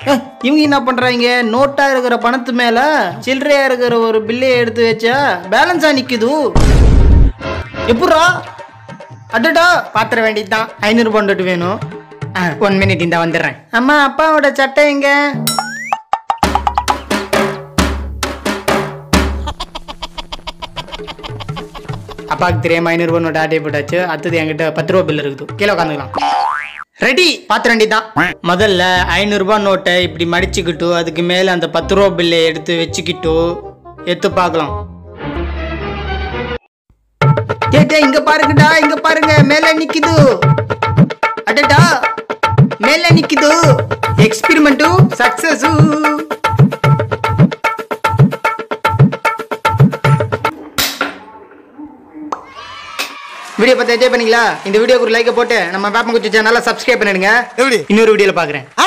ஏ, இவங்க என்ன பண்றாங்க நோட்டா இருக்கிற பணத்து மேல சில்லறையா இருக்கிற ஒரு பில்லையை எடுத்து வச்சா பேலன்ஸா நிக்குது எப்படா அடடா பாத்திர வேண்டியதுதான் ஐநூறு பண்டட்டு வேணும் ஒன் மினிட் இந்த வந்துடுறேன் அம்மா அப்பாவோட சட்டை எங்க அப்பாவுக்கு தெரியாம ஐநூறு ரூபாய் நோட்டு ஆட்டே போட்டாச்சு அடுத்தது என்கிட்ட பத்து ரூபா பில் இருக்குது கீழே உட்காந்துக்கலாம் ரெடி பாத்திர வேண்டியதுதான் முதல்ல ஐநூறுரூபா நோட்டை இப்படி மடிச்சுக்கிட்டு அதுக்கு மேலே அந்த பத்து ரூபா பில்லை எடுத்து வச்சுக்கிட்டு எடுத்து பார்க்கலாம் டே டே இங்க பாருங்கடா இங்க பாருங்க மேல நிக்குது அடடா மேல நிக்குது எக்ஸ்பிரிமெண்ட்டு சக்சஸ் வீடியோ பார்த்து என்ஜாய் பண்ணீங்களா இந்த வீடியோக்கு ஒரு லைக்கை போட்டு நம்ம வேப்பம் குச்சி சேனலை சப்ஸ்கிரைப் பண்ணிடுங்க எப்படி இன்னொரு வீடியோல பாக்குறேன் ஆ